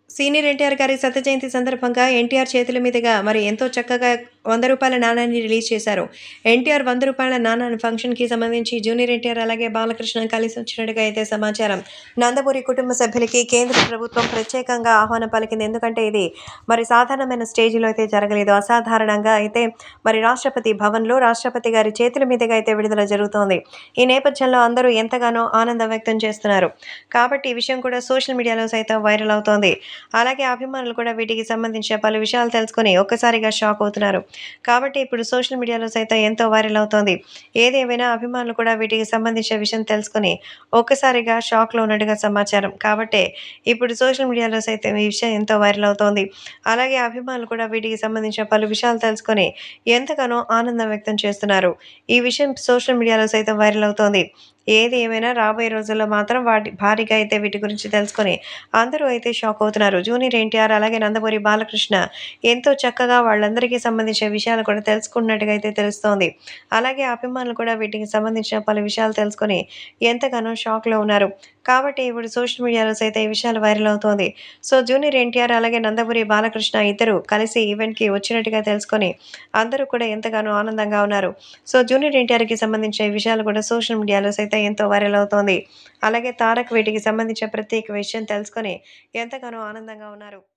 senior NTR గారి శత జయంతి సందర్భంగా ఎన్టీఆర్ చేతుల మీదుగా మరి ఎంతో చక్కగా వంద రూపాయల నాణాన్ని రిలీజ్ చేశారు ఎన్టీఆర్ వంద రూపాయల నాణాన్ని ఫంక్షన్కి సంబంధించి జూనియర్ ఎన్టీఆర్ అలాగే బాలకృష్ణ కలిసి వచ్చినట్టుగా అయితే సమాచారం నందమూరి కుటుంబ సభ్యులకి కేంద్ర ప్రభుత్వం ప్రత్యేకంగా ఆహ్వానం పలికింది ఎందుకంటే ఇది మరి సాధారణమైన స్టేజిలో అయితే జరగలేదు అసాధారణంగా అయితే మరి రాష్ట్రపతి భవన్లో రాష్ట్రపతి గారి చేతుల మీదుగా అయితే విడుదల జరుగుతోంది ఈ నేపథ్యంలో అందరూ ఎంతగానో ఆనందం వ్యక్తం చేస్తున్నారు కాబట్టి ఈ విషయం కూడా సోషల్ మీడియాలో సైతం వైరల్ అవుతోంది అలాగే అభిమానులు కూడా వీటికి సంబంధించిన పలు విషయాలు తెలుసుకొని ఒక్కసారిగా షాక్ అవుతున్నారు కాబట్టి ఇప్పుడు సోషల్ మీడియాలో సైతం ఎంతో వైరల్ అవుతోంది ఏదేమైనా అభిమానులు కూడా వీటికి సంబంధించిన విషయం తెలుసుకొని ఒక్కసారిగా షాక్లో ఉన్నట్టుగా సమాచారం కాబట్టి ఇప్పుడు సోషల్ మీడియాలో సైతం ఈ విషయం ఎంతో వైరల్ అవుతోంది అలాగే అభిమానులు కూడా వీటికి సంబంధించిన పలు విషయాలు తెలుసుకొని ఎంతగానో ఆనందం వ్యక్తం చేస్తున్నారు ఈ విషయం సోషల్ మీడియాలో సైతం వైరల్ అవుతోంది ఏది ఏమైనా రాబోయే రోజుల్లో మాత్రం వాటి భారీగా అయితే వీటి గురించి తెలుసుకొని అందరూ అయితే షాక్ అవుతున్నారు జూనియర్ ఎన్టీఆర్ అలాగే నందమూరి బాలకృష్ణ ఎంతో చక్కగా వాళ్ళందరికీ సంబంధించిన విషయాలు కూడా తెలుసుకున్నట్టుగా అయితే తెలుస్తోంది అలాగే అభిమానులు కూడా వీటికి సంబంధించిన పలు విషయాలు తెలుసుకొని ఎంతగానో షాక్లో ఉన్నారు కాబట్టి ఇప్పుడు సోషల్ మీడియాలో సైతం ఈ విషయాలు వైరల్ అవుతోంది సో జూనియర్ ఎన్టీఆర్ అలాగే నందమూరి బాలకృష్ణ ఇద్దరు కలిసి ఈవెంట్కి వచ్చినట్టుగా తెలుసుకొని అందరూ కూడా ఎంతగానో ఆనందంగా ఉన్నారు సో జూనియర్ ఎన్టీఆర్కి సంబంధించిన ఈ విషయాలు కూడా సోషల్ మీడియాలో సైతం ఎంతో వైరల్ అవుతోంది అలాగే తారక్ వీటికి సంబంధించిన ప్రత్యేక విషయం తెలుసుకొని ఎంతగానో ఆనందంగా ఉన్నారు